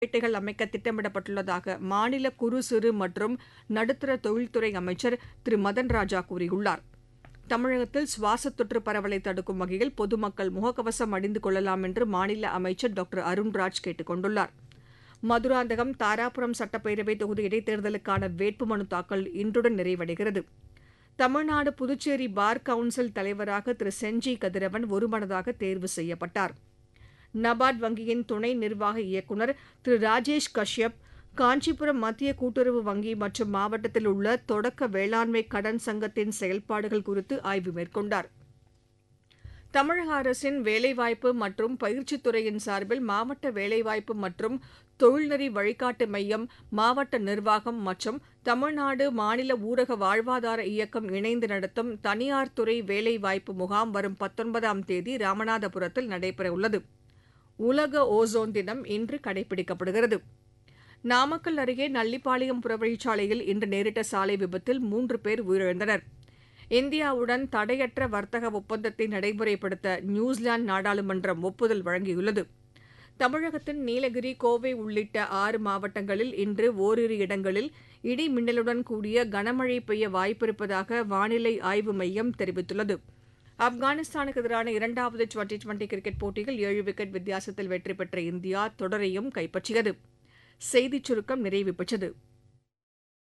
தொழிற்பேட்டைகள் அமைக்க திட்டமிடப்பட்டுள்ளதாக மாநில குறு சிறு மற்றும் நடுத்தர தொழில்துறை அமைச்சர் திரு மதன் ராஜா கூறியுள்ளார் தமிழகத்தில் சுவாச தொற்று பரவலை தடுக்கும் வகையில் பொதுமக்கள் முகக்கவசம் அணிந்து கொள்ளலாம் என்று மாநில அமைச்சர் டாக்டர் அருண்ராஜ் கேட்டுக் கொண்டுள்ளார் மதுராந்தகம் தாராபுரம் சட்டப்பேரவை தொகுதி இடைத்தேர்தலுக்கான வேட்புமனு தாக்கல் இன்றுடன் நிறைவடைகிறது தமிழ்நாடு புதுச்சேரி பார் கவுன்சில் தலைவராக திரு செஞ்சி கதிரவன் ஒருமனதாக தேர்வு செய்யப்பட்டார் நபார்ட் வங்கியின் துணை நிர்வாக இயக்குநர் திரு ராஜேஷ் கஷ்யப் காஞ்சிபுரம் மத்திய கூட்டுறவு வங்கி மற்றும் மாவட்டத்தில் உள்ள தொடக்க வேளாண்மை கடன் சங்கத்தின் செயல்பாடுகள் குறித்து ஆய்வு மேற்கொண்டார் தமிழக அரசின் வேலைவாய்ப்பு மற்றும் பயிற்சித் துறையின் சார்பில் மாவட்ட வேலைவாய்ப்பு மற்றும் தொழில்நெறி வழிகாட்டு மையம் மாவட்ட நிர்வாகம் மற்றும் தமிழ்நாடு மாநில ஊரக வாழ்வாதார இயக்கம் இணைந்து நடத்தும் தனியார் துறை வேலைவாய்ப்பு முகாம் வரும் பத்தொன்பதாம் தேதி ராமநாதபுரத்தில் நடைபெறவுள்ளது உலக ஓசோன் தினம் இன்று கடைபிடிக்கப்படுகிறது நாமக்கல் அருகே நல்லிப்பாளையம் புறவழிச்சாலையில் இன்று நேரிட்ட சாலை விபத்தில் மூன்று பேர் உயிரிழந்தனர் இந்தியாவுடன் தடையற்ற வர்த்தக ஒப்பந்தத்தை நடைமுறைப்படுத்த நியூசிலாந்து நாடாளுமன்றம் ஒப்புதல் வழங்கியுள்ளது தமிழகத்தின் நீலகிரி கோவை உள்ளிட்ட ஆறு மாவட்டங்களில் இன்று ஓரிரு இடங்களில் இடி மின்னலுடன் கூடிய கனமழை பெய்ய வாய்ப்பிருப்பதாக வானிலை ஆய்வு மையம் தெரிவித்துள்ளது ஆப்கானிஸ்தானுக்கு எதிரான இரண்டாவது டுவெண்டி டுவெண்டி கிரிக்கெட் போட்டியில் ஏழு விக்கெட் வித்தியாசத்தில் வெற்றி பெற்ற இந்தியா தொடரையும் கைப்பற்றியது செய்திச் சுருக்கம் நிறைவு பெற்றது